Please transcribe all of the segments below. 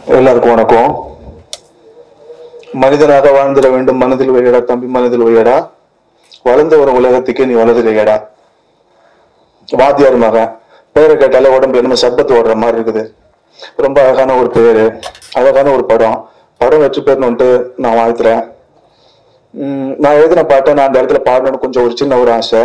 எல்லாருக்கும் வணக்கம் மனிதனாக வாழ்ந்திட வேண்டும் மனதில் வையடா தம்பி மனதில் வையடா வளர்ந்து வரும் உலகத்துக்கு நீ வளருகையடா வாத்தியார் மகன் பேரை கேட்டாலே உடம்பு என்னமோ சப்பத்து ஓடுற மாதிரி இருக்குது ரொம்ப அழகான ஒரு பேரு அழகான ஒரு படம் படம் வெற்றி பெறணும்ட்டு நான் வாழ்த்துறேன் உம் நான் எழுதின பாட்டை நான் அந்த இடத்துல பாடணும்னு கொஞ்சம் ஒரு சின்ன ஒரு ஆசை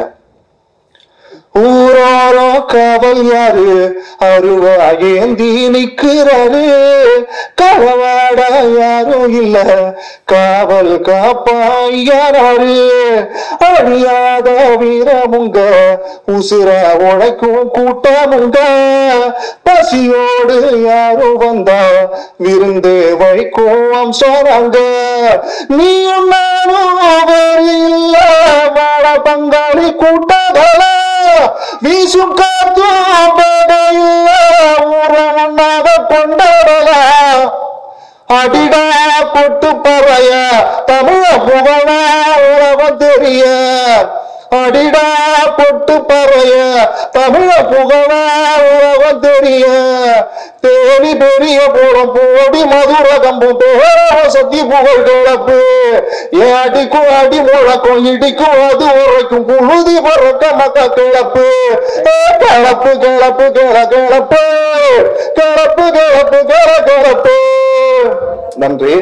ஊரோரோ காவல் யாரு அருவா ஏந்தி நிக்கிறாரு களவாட யாரும் இல்ல காவல் காப்பாயாரு அழியாத வீரமுங்க உசுர உழைக்கும் கூட்டமுங்க பசியோடு யாரும் வந்தா விருந்து வைக்கும் சொன்னாங்க நீயும் நானும் வேறு இல்ல வாழ பங்காளி கூட்டங்கள வீசும் காத்தும் பகையில்ல ஊரம் ஒன்னாக கொண்டாடலாம் அடிடா பொட்டு பறைய தமிழ புகழ உலகம் தெரிய அடிடா பொட்டு பறைய தமிழ புகழ உலகம் தெரிய தேடி பெரிய போடும் போடி மதுர கம்பும் பேர சத்தி புகழ் கிளப்பு ஏ அடிக்கும் அடி முழக்கம் இடிக்கும் அது உரைக்கும் புழுதி பறக்க மக்க கிளப்பு ஏ கிளப்பு கிளப்பு கிள கிளப்பு கிளப்பு கிளப்பு கிள கிளப்பு நன்றி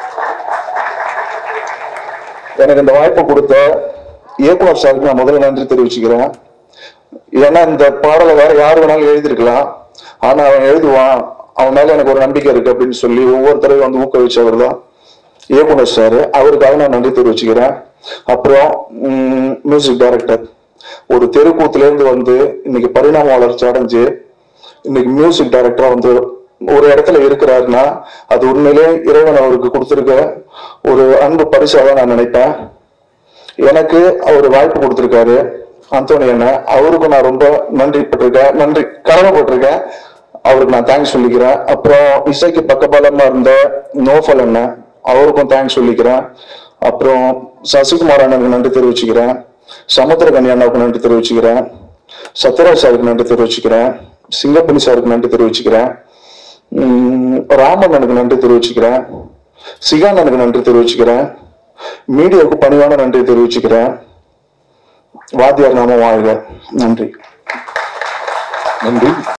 எனக்கு இந்த வாய்ப்பு கொடுத்த இயக்குனர் சாருக்கு நான் முதல்ல நன்றி தெரிவிச்சுக்கிறேன் ஏன்னா இந்த பாடலை வேற யார் வேணாலும் எழுதியிருக்கலாம் ஆனா அவன் எழுதுவான் அவன் மேல எனக்கு ஒரு நம்பிக்கை இருக்கு அப்படின்னு சொல்லி ஒவ்வொருத்தரையும் வந்து ஊக்குவிச்சவர் தான் இயக்குனர் சார் அவருக்காக நான் நன்றி தெரிவிச்சுக்கிறேன் அப்புறம் மியூசிக் டைரக்டர் ஒரு தெருக்கூத்துல இருந்து வந்து இன்னைக்கு பரிணாம வளர்ச்சி அடைஞ்சு இன்னைக்கு மியூசிக் டைரக்டரா வந்து ஒரு இடத்துல இருக்கிறாருன்னா அது உண்மையிலே இறைவன் அவருக்கு கொடுத்திருக்க ஒரு அன்பு பரிசாக தான் நான் நினைப்பேன் எனக்கு அவர் வாய்ப்பு கொடுத்திருக்காரு அந்தோனி அண்ணன் அவருக்கும் நான் ரொம்ப நன்றி பட்டிருக்கேன் நன்றி கடமைப்பட்டிருக்கேன் அவருக்கு நான் தேங்க்ஸ் சொல்லிக்கிறேன் அப்புறம் இசைக்கு பக்கபலமா இருந்த நோஃபல் அண்ணன் அவருக்கும் தேங்க்ஸ் சொல்லிக்கிறேன் அப்புறம் சசிகுமார் அண்ணனுக்கு நன்றி தெரிவிச்சுக்கிறேன் சமுத்திரகனி அண்ணாவுக்கு நன்றி தெரிவிச்சுக்கிறேன் சத்யராஜ் சாருக்கு நன்றி தெரிவிச்சுக்கிறேன் சிங்கப்பள்ளி சாருக்கு நன்றி தெரிவிச்சுக்கிறேன் உம் ராமண்ணனுக்கு நன்றி தெரிவிச்சுக்கிறேன் சிகானனுக்கு நன்றி தெரிவிச்சுக்கிறேன் மீடியாவுக்கு பணிவான நன்றி தெரிவிச்சுக்கிறேன் வாத்தியார் நாம வாழ்க நன்றி நன்றி